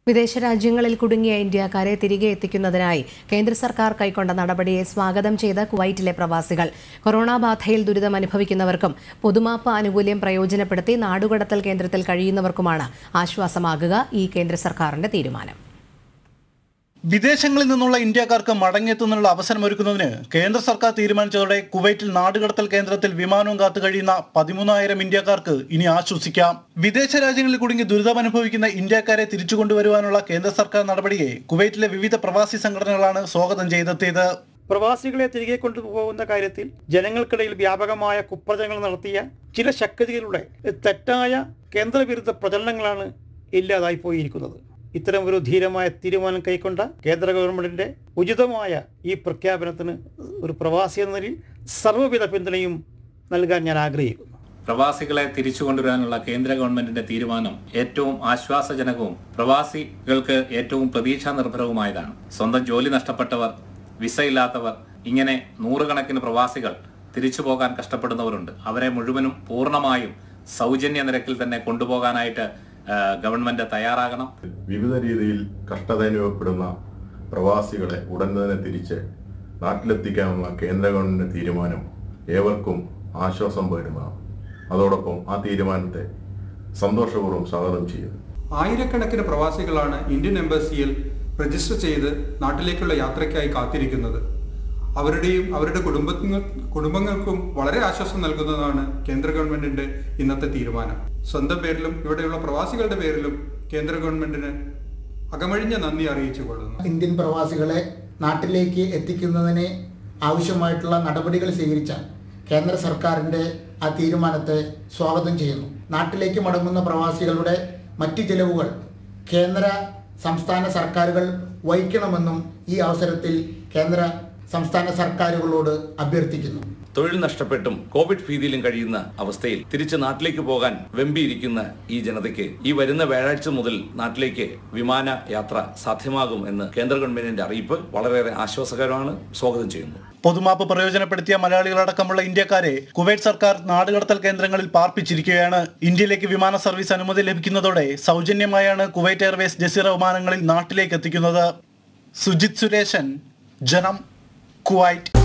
വിദേശ രാജ്യങ്ങളിൽ കുടുങ്ങിയ ഇന്ത്യക്കാരെ തിരികെ എത്തിക്കുന്നതിനായി കേന്ദ്ര സർക്കാർ കൈക്കൊണ്ട നടപടിയെ സ്വാഗതം ചെയ്ത കുവൈറ്റിലെ പ്രവാസികൾ കൊറോണ ബാധയിൽ ദുരിതം അനുഭവിക്കുന്നവർക്കും പൊതുമാപ്പ് ആനുകൂല്യം പ്രയോജനപ്പെടുത്തി നാടുകടത്തൽ കേന്ദ്രത്തിൽ കഴിയുന്നവർക്കുമാണ് ആശ്വാസമാകുക ഈ കേന്ദ്ര സർക്കാരിന്റെ തീരുമാനം വിദേശങ്ങളിൽ നിന്നുള്ള ഇന്ത്യക്കാർക്ക് മടങ്ങിയെത്തുന്നതിനുള്ള അവസരമൊരുക്കുന്നതിന് കേന്ദ്ര സർക്കാർ തീരുമാനിച്ചതോടെ കുവൈറ്റിൽ നാടുകടത്തൽ കേന്ദ്രത്തിൽ വിമാനവും കാത്തു കഴിയുന്ന പതിമൂന്നായിരം ഇന്ത്യക്കാർക്ക് ഇനി ആശ്വസിക്കാം വിദേശ രാജ്യങ്ങളിൽ കുടുങ്ങി ദുരിതമനുഭവിക്കുന്ന ഇന്ത്യക്കാരെ തിരിച്ചു കൊണ്ടുവരുവാനുള്ള കേന്ദ്ര സർക്കാർ നടപടിയെ കുവൈറ്റിലെ വിവിധ പ്രവാസി സംഘടനകളാണ് സ്വാഗതം ചെയ്തെത്തിയത് പ്രവാസികളെ തിരികെ കൊണ്ടുപോകുന്ന കാര്യത്തിൽ ജനങ്ങൾക്കിടയിൽ വ്യാപകമായ കുപ്രചരണങ്ങൾ നടത്തിയ ചില ശക്തികളുടെ തെറ്റായ കേന്ദ്രവിരുദ്ധ പ്രചരണങ്ങളാണ് ഇല്ലാതായി പോയിരിക്കുന്നത് ഇത്തരം ഒരു ധീരമായ തീരുമാനം കൈക്കൊണ്ട കേന്ദ്ര ഗവൺമെന്റിന്റെ ഉചിതമായ ഈ പ്രഖ്യാപനത്തിന് ഒരു പ്രവാസി എന്ന നിലയിൽ സർവ്വവിധ പിന്തുണയും നൽകാൻ ഞാൻ ആഗ്രഹിക്കുന്നു പ്രവാസികളെ തിരിച്ചു കൊണ്ടുവരാനുള്ള കേന്ദ്ര ഗവൺമെന്റിന്റെ തീരുമാനം ഏറ്റവും ആശ്വാസജനകവും പ്രവാസികൾക്ക് ഏറ്റവും പ്രതീക്ഷാ നിർഭരവുമായതാണ് സ്വന്തം ജോലി നഷ്ടപ്പെട്ടവർ വിസ ഇല്ലാത്തവർ ഇങ്ങനെ നൂറുകണക്കിന് പ്രവാസികൾ തിരിച്ചു പോകാൻ കഷ്ടപ്പെടുന്നവരുണ്ട് അവരെ മുഴുവനും പൂർണ്ണമായും സൗജന്യ നിരക്കിൽ തന്നെ കൊണ്ടുപോകാനായിട്ട് ആ, ഗവൺമെന്റ് തയ്യാറാകണം വിവിധ രീതിയിൽ കഷ്ടത അനുഭവപ്പെടുന്ന പ്രവാസികളെ ഉടൻ തന്നെ തിരിച്ച് നാട്ടിലെത്തിക്കാനുള്ള കേന്ദ്ര ഗവൺമെന്റ് തീരുമാനം ഏവർക്കും ആശ്വാസം പകരുന്നതാണ് അതോടൊപ്പം ആ തീരുമാനത്തെ സന്തോഷപൂർവ്വം സ്വാഗതം ചെയ്യുന്നു ആയിരക്കണക്കിന് പ്രവാസികളാണ് ഇന്ത്യൻ എംബസിയിൽ രജിസ്റ്റർ ചെയ്ത് നാട്ടിലേക്കുള്ള യാത്രയ്ക്കായി കാത്തിരിക്കുന്നത് അവരുടെയും അവരുടെ കുടുംബങ്ങൾ കുടുംബങ്ങൾക്കും വളരെ ആശ്വാസം നൽകുന്നതാണ് കേന്ദ്ര ഗവൺമെന്റിന്റെ ഇന്നത്തെ തീരുമാനം സ്വന്തം പേരിലും ഇവിടെയുള്ള പ്രവാസികളുടെ പേരിലും കേന്ദ്ര ഗവൺമെന്റിന് അകമഴിഞ്ഞ നന്ദി അറിയിച്ചു കൊള്ളുന്നു ഇന്ത്യൻ പ്രവാസികളെ നാട്ടിലേക്ക് എത്തിക്കുന്നതിന് ആവശ്യമായിട്ടുള്ള നടപടികൾ സ്വീകരിച്ച കേന്ദ്ര സർക്കാരിൻ്റെ ആ തീരുമാനത്തെ സ്വാഗതം ചെയ്യുന്നു നാട്ടിലേക്ക് മടങ്ങുന്ന പ്രവാസികളുടെ മറ്റ് ചിലവുകൾ കേന്ദ്ര സംസ്ഥാന സർക്കാരുകൾ വഹിക്കണമെന്നും ഈ അവസരത്തിൽ കേന്ദ്ര സംസ്ഥാന സർക്കാരുകളോട് അഭ്യർത്ഥിക്കുന്നു തൊഴിൽ നഷ്ടപ്പെട്ടും കോവിഡ് ഭീതിയിലും കഴിയുന്ന അവസ്ഥയിൽ തിരിച്ച് നാട്ടിലേക്ക് പോകാൻ വെമ്പിയിരിക്കുന്ന ഈ ജനതയ്ക്ക് ഈ വരുന്ന വ്യാഴാഴ്ച മുതൽ നാട്ടിലേക്ക് വിമാന യാത്ര സാധ്യമാകും എന്ന് കേന്ദ്ര ഗവൺമെന്റിന്റെ അറിയിപ്പ് വളരെയേറെ ആശ്വാസകരമാണ് സ്വാഗതം ചെയ്യുന്നു പൊതുമാപ്പ് പ്രയോജനപ്പെടുത്തിയ മലയാളികളടക്കമുള്ള ഇന്ത്യക്കാരെ കുവൈറ്റ് സർക്കാർ നാടുകടത്തൽ കേന്ദ്രങ്ങളിൽ പാർപ്പിച്ചിരിക്കുകയാണ് ഇന്ത്യയിലേക്ക് വിമാന സർവീസ് അനുമതി ലഭിക്കുന്നതോടെ സൗജന്യമായാണ് കുവൈറ്റ് എയർവേസ് ജസീറ വിമാനങ്ങളിൽ നാട്ടിലേക്ക് എത്തിക്കുന്നത് സുജിത് സുരേശൻ ജനം കുവൈറ്റ്